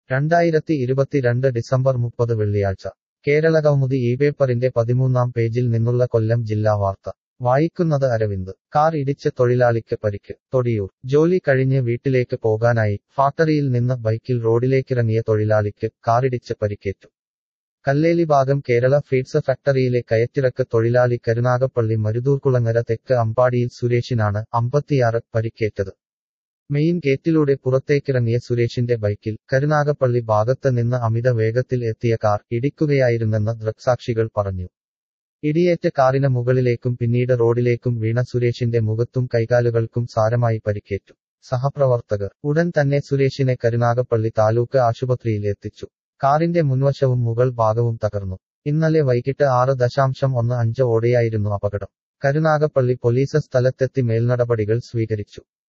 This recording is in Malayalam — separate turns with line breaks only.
രണ്ടായിരത്തി ഇരുപത്തിരണ്ട് ഡിസംബർ മുപ്പത് വെള്ളിയാഴ്ച കേരളകൗമുദി ഈ പേപ്പറിന്റെ പതിമൂന്നാം പേജിൽ നിന്നുള്ള കൊല്ലം ജില്ലാ വാർത്ത വായിക്കുന്നത് അരവിന്ദ് കാർ ഇടിച്ച് തൊഴിലാളിക്ക് പരിക്ക് തൊടിയൂർ ജോലി കഴിഞ്ഞ് വീട്ടിലേക്ക് പോകാനായി ഫാക്ടറിയിൽ നിന്ന് ബൈക്കിൽ റോഡിലേക്കിറങ്ങിയ തൊഴിലാളിക്ക് കാറിടിച്ച് പരിക്കേറ്റു കല്ലേലി ഭാഗം കേരള ഫീഡ്സ് ഫാക്ടറിയിലെ കയറ്റിറക്ക് തൊഴിലാളി കരുനാഗപ്പള്ളി മരുതൂർക്കുളങ്ങര തെക്ക് അമ്പാടിയിൽ സുരേഷിനാണ് അമ്പത്തിയാറ് പരിക്കേറ്റത് മെയിൻ ഗേറ്റിലൂടെ പുറത്തേക്കിറങ്ങിയ സുരേഷിന്റെ ബൈക്കിൽ കരുനാഗപ്പള്ളി ഭാഗത്ത് നിന്ന് അമിത വേഗത്തിൽ എത്തിയ കാർ ഇടിക്കുകയായിരുന്നെന്ന് ദൃക്സാക്ഷികൾ പറഞ്ഞു ഇടിയേറ്റ കാറിന് മുകളിലേക്കും പിന്നീട് റോഡിലേക്കും വീണ സുരേഷിന്റെ മുഖത്തും കൈകാലുകൾക്കും സാരമായി പരിക്കേറ്റു സഹപ്രവർത്തകർ ഉടൻ തന്നെ സുരേഷിനെ കരുനാഗപ്പള്ളി താലൂക്ക് ആശുപത്രിയിൽ എത്തിച്ചു കാറിന്റെ മുൻവശവും മുകൾ ഭാഗവും തകർന്നു ഇന്നലെ വൈകിട്ട് ആറ് ദശാംശം ഒന്ന് അഞ്ച് ഓടെയായിരുന്നു അപകടം കരുനാഗപ്പള്ളി പോലീസ് സ്ഥലത്തെത്തി മേൽനടപടികൾ സ്വീകരിച്ചു